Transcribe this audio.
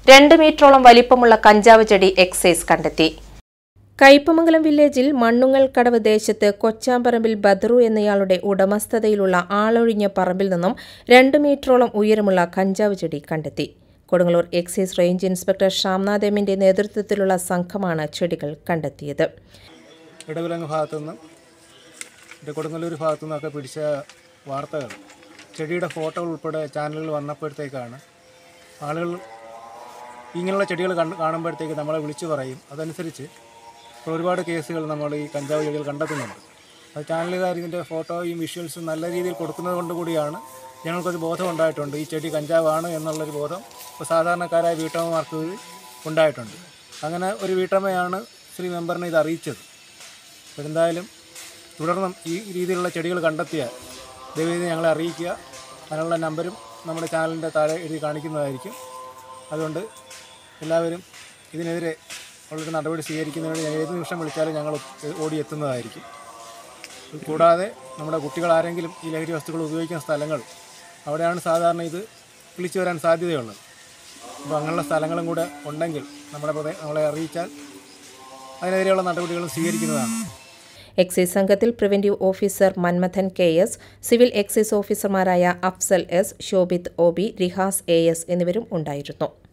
രണ്ട് മീറ്ററോളം വലിപ്പമുള്ള കഞ്ചാവ് ചെടി എക്സൈസ് കണ്ടെത്തി കയ്പമംഗലം വില്ലേജിൽ മണ്ണുങ്ങൽ കടവ് ദേശത്ത് കൊച്ചാമ്പറമ്പിൽ ബദ്രു എന്നയാളുടെ ഉടമസ്ഥതയിലുള്ള ആളൊഴിഞ്ഞ പറമ്പിൽ നിന്നും രണ്ട് മീറ്ററോളം ഉയരമുള്ള കഞ്ചാവ് ചെടി കണ്ടെത്തി Kodungallur excise range inspector Shyamnath എമ്മിന്റെ നേതൃത്വത്തിലുള്ള സംഘമാണ് ചെടികൾ കണ്ടെത്തിയത് ഇടവിലങ്ങ് ഭാഗത്തുനിന്നും മറ്റേ കൊടുങ്ങല്ലൂർ ഭാഗത്തു നിന്നൊക്കെ പിടിച്ച വാർത്തകൾ ചെടിയുടെ ഫോട്ടോ ഉൾപ്പെടെ ചാനലുകൾ വന്നപ്പോഴത്തേക്കാണ് ആളുകൾ ഇങ്ങനെയുള്ള ചെടികൾ കണ്ട് കാണുമ്പോഴത്തേക്ക് നമ്മളെ വിളിച്ചു പറയും അതനുസരിച്ച് ഇപ്പോൾ ഒരുപാട് കേസുകൾ നമ്മൾ ഈ കഞ്ചാവ് ചെടികൾ കണ്ടെത്തുന്നുണ്ട് അത് ചാനലുകാർ ഇതിൻ്റെ ഫോട്ടോയും വിഷ്വൽസും നല്ല രീതിയിൽ കൊടുക്കുന്നത് കൊണ്ട് കൂടിയാണ് ഞങ്ങൾക്കൊരു ബോധം ഉണ്ടായിട്ടുണ്ട് ഈ ചെടി കഞ്ചാവാണ് എന്നുള്ളൊരു ബോധം ഇപ്പോൾ സാധാരണക്കാരായ വീട്ടമ്മമാർക്ക് കൂടി ഉണ്ടായിട്ടുണ്ട് അങ്ങനെ ഒരു വീട്ടമ്മയാണ് ശ്രീ മെമ്പറിനെ ഇത് അറിയിച്ചത് അപ്പോൾ എന്തായാലും തുടർന്നും ഈ രീതിയിലുള്ള ചെടികൾ കണ്ടെത്തിയാൽ ദയവേദി ഞങ്ങളെ അറിയിക്കുക അതിനുള്ള നമ്പരും നമ്മുടെ ചാനലിൻ്റെ താഴെ എഴുതി കാണിക്കുന്നതായിരിക്കും അതുകൊണ്ട് എല്ലാവരും ഇതിനെതിരെ ഉള്ളൊരു നടപടി സ്വീകരിക്കുന്നതിന് ഞാൻ ഏത് നിമിഷം വിളിച്ചാലും ഞങ്ങൾ ഓടിയെത്തുന്നതായിരിക്കും കൂടാതെ നമ്മുടെ കുട്ടികൾ ആരെങ്കിലും ഈ ലഹരി വസ്തുക്കൾ ഉപയോഗിക്കുന്ന സ്ഥലങ്ങൾ അവിടെയാണ് സാധാരണ ഇത് വിളിച്ചു വരാൻ സാധ്യതയുള്ളത് അപ്പോൾ അങ്ങനെയുള്ള സ്ഥലങ്ങളും കൂടെ ഉണ്ടെങ്കിൽ നമ്മുടെ പ്രദേ- നമ്മളെ അറിയിച്ചാൽ അതിനെതിരെയുള്ള നടപടികളും സ്വീകരിക്കുന്നതാണ് എക്സൈസ് സംഘത്തിൽ preventive officer Manmadhan K S civil excise ഓഫീസർമാരായ Afsal S Shobhith O B Rihas A S എന്നിവരും ഉണ്ടായിരുന്നു